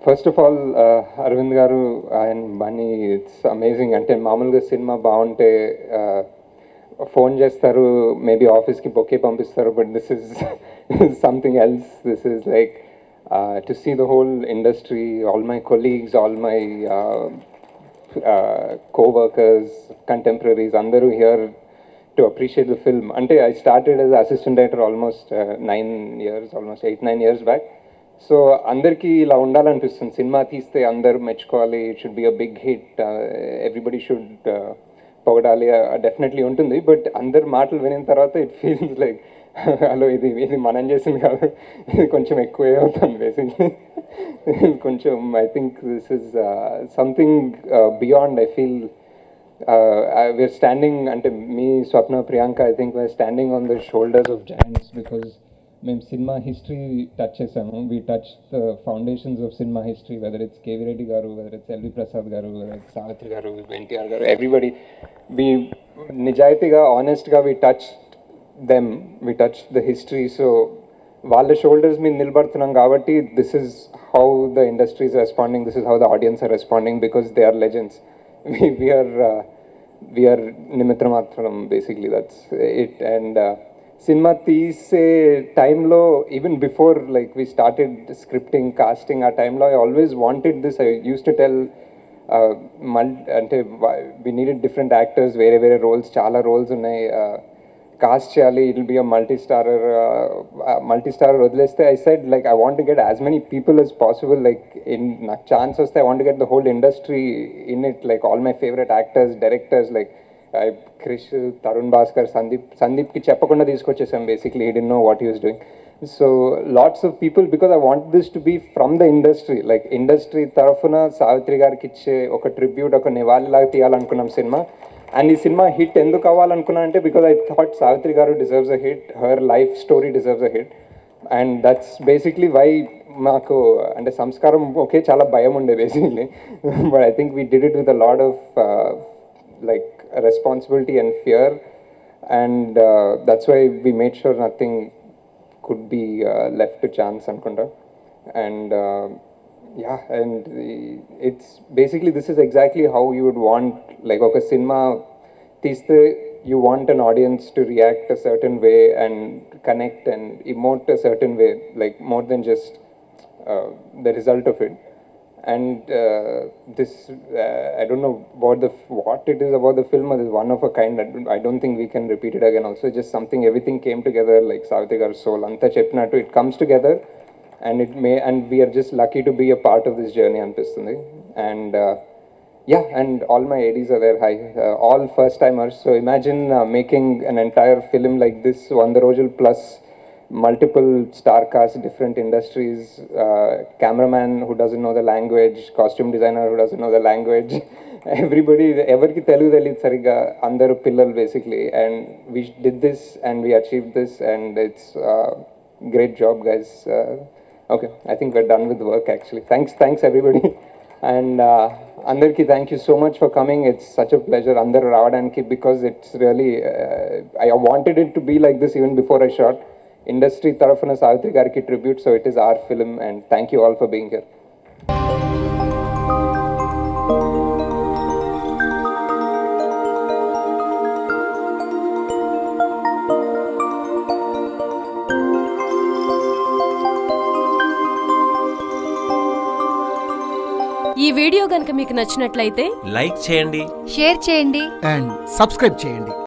first of all Arvind గారు and Bunny it's amazing అంటే మామూలుగా సినిమా బాగుంటే ఫోన్ చేస్తారు మేబీ ఆఫీస్కి బొకే పంపిస్తారు but this is something else this is like to see the whole industry all my colleagues all my co-workers, contemporaries, అందరూ here to appreciate the film అంటే I started as assistant director almost nine years almost eight nine years back so అందరికీ ఇలా ఉండాలనిపిస్తుంది cinema తీస్తే అందరూ మెచ్చుకోవాలి it should be a big hit everybody should పొగడాలి definitely ఉంటుంది బట్ అందరు మాటలు వినిన తర్వాత ఇట్ ఫీల్స్ లైక్ హలో ఇది ఇది మనం చేసింది కాదు ఇది కొంచెం ఎక్కువే అవుతుంది బేసిక్లీ కొంచెం I think this is something beyond I feel we're standing అంటే మీ Swapna Priyanka I think we're standing on the shoulders of giants because మేము సినిమా హిస్టరీ టచ్ చేసాము we touch the foundations of cinema history whether it's KV Reddy garu whether it's LV Prasad గారు whether it's Savitri గారు ఎన్టీఆర్ గారు everybody we నిజాయితీగా ఆనెస్ట్గా we touch them we touch the history so వాళ్ళ shoulders మీద నిలబడుతున్నాం కాబట్టి this is how the industry is responding this is how the audience are responding because they are legends we're we're నిమిత్ర మాత్రం basically that's it and cinema తీసే టైంలో even before like we started scripting casting ఆ టైంలో I always wanted this I use to tell మల్ అంటే వి needed different actors వేరే వేరే రోల్స్ చాలా రోల్స్ ఉన్నాయి కాస్ట్ చేయాలి it will be a multi starrer multi starrer వదిలేస్తే I side like I want get as many people as possible like in నాకు chance వస్తే I want get the whole industry in it like all my favourite actors directors like Krish Tarun Bhaskar Sandeep సందీప్కి చెప్పకుండా తీసుకొచ్చేసాం basically ఈ డి know what use doing so lots of people because I want this to be from the industry like industry తరఫున సావిత్రి గారికి ఇచ్చే ఒక tribute ఒక నివాళిలాగా తీయాలనుకున్నాం సినిమా అండ్ ఈ సినిమా హిట్ ఎందుకు అవ్వాలనుకున్నా అంటే because I thought Savitri garu deserves a hit her life story deserves a hit and that's basically why మాకు అంటే సంస్కారం ఓకే చాలా భయం ఉండే basically but I think we did it with a load of like responsibility and fear and that's why we made sure nothing could be left to chance అనుకుంటా and yeah and the- it's basically this is exactly how you would want like ఒక cinema తీస్తే you want an audience to react a certain way and connect and emote a certain way like more than just uh, the result of it and uh, this uh, i don't know what the what it is about the film it is one of a kind I don't, I don't think we can repeat it again also just something everything came together like savitri gar soul anta cheppinattu it comes together and it may and we are just lucky to be a part of this journey అనిపిస్తుంది and uh, yeah and all my ads are there hi uh, all first timers so imagine uh, making an entire film like this వంద రోజులు plus multiple star cast different industries uh, cameraman who doesn't know the language costume designer who doesn't know the language everybody ఎవరికి తెలుగు తెలియదు సరిగ్గా అందరూ పిల్లలు basically and we did this and we achieve this and it's great job guys okay I think we're done with the work actually thanks thanks everybody and అందరికీ thank you so much for coming it's such a pleasure అందరూ రావడానికి because it's really I wanted it to be like this even before I short industry తరఫున సావిత్రి గారికి tribute so it is our film and thank you all for being here ఈ video గనుక మీకు నచ్చినట్లయితే like చేయండి share చేయండి and subscribe చేయండి